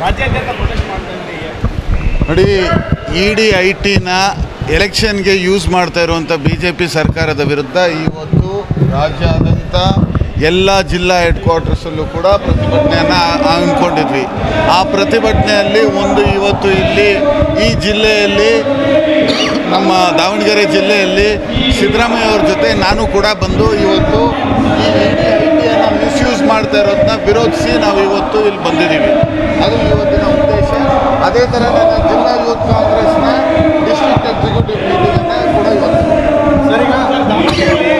ರಾಜ್ಯಾದ್ಯಂತ ಪ್ರೊಟೆಸ್ಟ್ ಮಾಡ್ತಾ ಇದ್ದೀರಿ ನೋಡಿ ಇ ಡಿ ಐ ಟಿನ ಎಲೆಕ್ಷನ್ಗೆ ಯೂಸ್ ಮಾಡ್ತಾ ಇರುವಂಥ ಬಿ ಜೆ ಪಿ ಸರ್ಕಾರದ ವಿರುದ್ಧ ಇವತ್ತು ರಾಜ್ಯಾದ್ಯಂತ ಎಲ್ಲ ಜಿಲ್ಲಾ ಹೆಡ್ ಕ್ವಾರ್ಟರ್ಸಲ್ಲೂ ಕೂಡ ಪ್ರತಿಭಟನೆಯನ್ನು ಹಮ್ಮಿಕೊಂಡಿದ್ವಿ ಆ ಪ್ರತಿಭಟನೆಯಲ್ಲಿ ಒಂದು ಇವತ್ತು ಇಲ್ಲಿ ಈ ಜಿಲ್ಲೆಯಲ್ಲಿ ನಮ್ಮ ದಾವಣಗೆರೆ ಜಿಲ್ಲೆಯಲ್ಲಿ ಸಿದ್ದರಾಮಯ್ಯ ಅವ್ರ ಜೊತೆ ನಾನು ಕೂಡ ಬಂದು ಇವತ್ತು ಈ ಐಟಿಯನ್ನು ಮಿಸ್ಯೂಸ್ ಮಾಡ್ತಾ ಇರೋದನ್ನ ವಿರೋಧಿಸಿ ನಾವು ಇವತ್ತು ಇಲ್ಲಿ ಬಂದಿದ್ದೀವಿ ಅದು ಇವತ್ತಿನ ಉದ್ದೇಶ ಅದೇ ಥರ ನನ್ನ ಜಿಲ್ಲಾ ಯೂತ್ ಕಾಂಗ್ರೆಸ್ನ ಡಿಸ್ಟ್ರಿಕ್ಟ್ ಎಕ್ಸಿಕ್ಯೂಟಿವ್ ಮೀಟಿಂಗನ್ನು ಕೂಡ ಇವತ್ತು ಸರ್ ಈಗ ದಾವಣಗೆರೆಯಲ್ಲಿ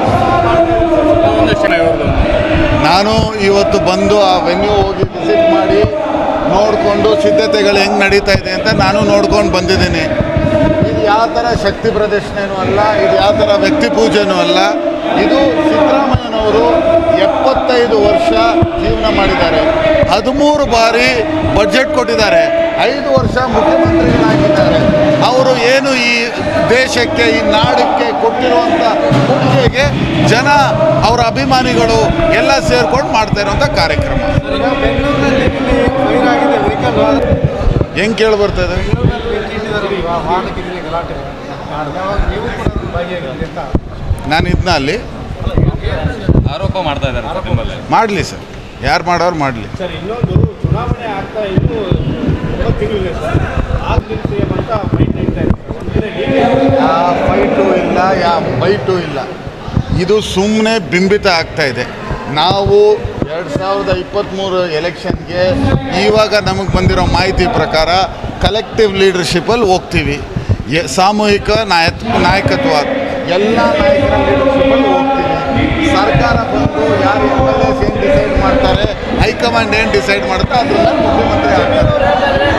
ನಾನು ಇವತ್ತು ಬಂದು ಆ ವೆನ್ಯೂ ಹೋಗಿ ವಿಸಿಟ್ ಮಾಡಿ ನೋಡಿಕೊಂಡು ಸಿದ್ಧತೆಗಳು ಹೆಂಗೆ ನಡೀತಾ ಇದೆ ಅಂತ ನಾನು ನೋಡ್ಕೊಂಡು ಬಂದಿದ್ದೀನಿ ಇದು ಯಾವ ಥರ ಶಕ್ತಿ ಪ್ರದರ್ಶನನೂ ಅಲ್ಲ ಇದು ಯಾವ ಥರ ವ್ಯಕ್ತಿ ಪೂಜೆನೂ ಅಲ್ಲ ಇದು ಸಿದ್ದರಾಮಯ್ಯನವರು ಎಪ್ಪತ್ತೈದು ವರ್ಷ ಜೀವನ ಮಾಡಿದ್ದಾರೆ ಹದಿಮೂರು ಬಾರಿ ಬಜೆಟ್ ಕೊಟ್ಟಿದ್ದಾರೆ ಐದು ವರ್ಷ ಮುಖ್ಯಮಂತ್ರಿಗಳಾಗಿದ್ದಾರೆ ಅವರು ಏನು ಈ ದೇಶಕ್ಕೆ ಈ ನಾಡಕ್ಕೆ ಕೊಟ್ಟಿರುವಂಥ ಕೊಡುಗೆಗೆ ಜನ ಅವರ ಅಭಿಮಾನಿಗಳು ಎಲ್ಲ ಸೇರ್ಕೊಂಡು ಮಾಡ್ತಾ ಇರುವಂಥ ಕಾರ್ಯಕ್ರಮ ಈಗ ಬೆಂಗಳೂರಿನಲ್ಲಿ ನಿನ್ನೆ ಫೈರ್ ಆಗಿದೆ ವೆಹಿಕಲ್ ಹೆಂಗೆ ಕೇಳಿ ಬರ್ತಾ ಇದೆ ಬೆಂಗಳೂರಲ್ಲಿ ಬೆಂಕಿ ಇಟ್ಟಿದ್ದಾರೆ ಈಗ ವಾಹನಕ್ಕೆ ನಿನ್ನೆ ಗಲಾಟೆ ಯಾವಾಗ ನೀವು ಕೂಡ ಭಾಗಿಯಾಗಿದ್ದೀರಿ ಅಂತ ನಾನು ಇದನ್ನ ಅಲ್ಲಿ ಆರೋಪ ಮಾಡ್ತಾ ಇದ್ದಾರೆ ಸರ್ ನಿಮ್ಮ ಮೇಲೆ. ಮಾಡಲಿ ಸರ್ ಯಾರು ಮಾಡೋರು ಮಾಡಲಿ ಸರ್ ಇನ್ನೊಂದು ಚುನಾವಣೆ ಆಗ್ತಾ ಇದ್ದು ಒಂಬತ್ತು ತಿಂಗಳಿದೆ ಸರ್ ಆಗ ನಿಲ್ಸಿ ಅಂತ ಫೈಟ್ ನಡೀತಾ ಇದೆ ಒಂದು ಕಡೆ ಹೀಗೆ ಯಾವ ಫೈಟು ಇಲ್ಲ ಯಾವ ಬೈಟು ಇಲ್ಲ ಇದು ಸುಮ್ಮನೆ ಬಿಂಬಿತ ಆಗ್ತಾ ಇದೆ ನಾವು ಎರಡು ಸಾವಿರದ ಇಪ್ಪತ್ತ್ಮೂರು ಎಲೆಕ್ಷನ್ಗೆ ಇವಾಗ ನಮಗೆ ಬಂದಿರೋ ಮಾಹಿತಿ ಪ್ರಕಾರ ಕಲೆಕ್ಟಿವ್ ಲೀಡರ್ಶಿಪ್ಪಲ್ಲಿ ಹೋಗ್ತೀವಿ ಎ ಸಾಮೂಹಿಕ ನಾಯ ನಾಯಕತ್ವ ಎಲ್ಲ ನಾಯಕರ ಲೀಡರ್ಶಿಪ್ಪಲ್ಲಿ ಹೋಗ್ತೀವಿ ಸರ್ಕಾರ ಬಂದು ಯಾರು ಎಮ್ ಎಲ್ ಎಸ್ ಏನು ಡಿಸೈಡ್ ಮಾಡ್ತಾರೆ ಹೈಕಮಾಂಡ್ ಏನು ಡಿಸೈಡ್ ಮಾಡುತ್ತೆ ಅದ್ರ ಮೇಲೆ ಮುಖ್ಯಮಂತ್ರಿ ಆಗ್ತಾರೆ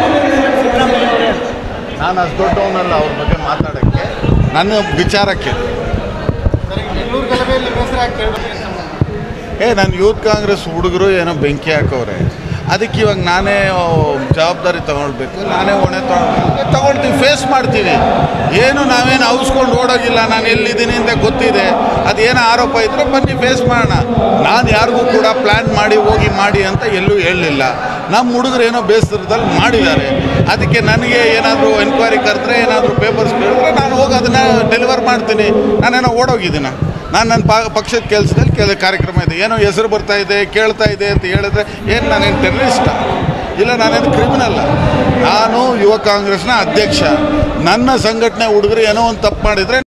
ನಾನು ಅಷ್ಟು ದೊಡ್ಡವನಲ್ಲ ಅವ್ರ ಬಗ್ಗೆ ಮಾತಾಡೋಕ್ಕೆ ನನ್ನ ವಿಚಾರಕ್ಕೆ ಸರ್ ಈಗ ಬೆಂಗಳೂರು ಗಲಭೆಯಲ್ಲಿ ಬೇಸರ ಆಗ್ತಾ ಇದೆ ಏ ನನ್ನ ಯೂತ್ ಕಾಂಗ್ರೆಸ್ ಹುಡುಗರು ಏನೋ ಬೆಂಕಿ ಹಾಕವ್ರೆ ಅದಕ್ಕೆ ಇವಾಗ ನಾನೇ ಆ, ಜವಾಬ್ದಾರಿ ತಗೊಳ್ಬೇಕು ನಾನೇ ಹೊಣೆ ತಗೊಳ್ಬೇಕು ತಗೊಳ್ತೀವಿ ಫೇಸ್ ಮಾಡ್ತೀವಿ ಏನು ನಾವೇನು ಔಸ್ಕೊಂಡು ಓಡೋಗಿಲ್ಲ ನಾನು ಎಲ್ಲಿದ್ದೀನಿ ಅಂತ ಗೊತ್ತಿದೆ ಅದೇನೋ ಆರೋಪ ಇದ್ದರೆ ಬನ್ನಿ ಫೇಸ್ ಮಾಡೋಣ ನಾನು ಯಾರಿಗೂ ಕೂಡ ಪ್ಲ್ಯಾನ್ ಮಾಡಿ ಹೋಗಿ ಮಾಡಿ ಅಂತ ಎಲ್ಲೂ ಹೇಳಲಿಲ್ಲ ನಮ್ಮ ಹುಡುಗರು ಏನೋ ಬೇಸರದಲ್ಲಿ ಮಾಡಿದ್ದಾರೆ ಅದಕ್ಕೆ ನನಗೆ ಏನಾದರೂ ಎನ್ಕ್ವೈರಿ ಕರೆದ್ರೆ ಏನಾದರೂ ಪೇಪರ್ಸ್ ಕೇಳಿದ್ರೆ ನಾನು ಹೋಗಿ ಅದನ್ನು ಡೆಲಿವರ್ ಮಾಡ್ತೀನಿ ನಾನೇನೋ ಓಡೋಗಿದ್ದೀನ ನಾನು ನನ್ನ ಪ ಪಕ್ಷದ ಕೆಲಸದಲ್ಲಿ ಕೆಲ ಕಾರ್ಯಕ್ರಮ ಇದೆ ಏನೋ ಹೆಸರು ಬರ್ತಾ ಇದೆ ಕೇಳ್ತಾ ಇದೆ ಅಂತ ಹೇಳಿದ್ರೆ ಏನು ನಾನೇನು ಟೆರರಿಸ್ಟ ಇಲ್ಲ ನಾನೇನು ಕ್ರಿಮಿನಲ್ಲ ನಾನು ಯುವ ಕಾಂಗ್ರೆಸ್ನ ಅಧ್ಯಕ್ಷ ನನ್ನ ಸಂಘಟನೆ ಹುಡುಗರು ಏನೋ ಒಂದು ತಪ್ಪು ಮಾಡಿದರೆ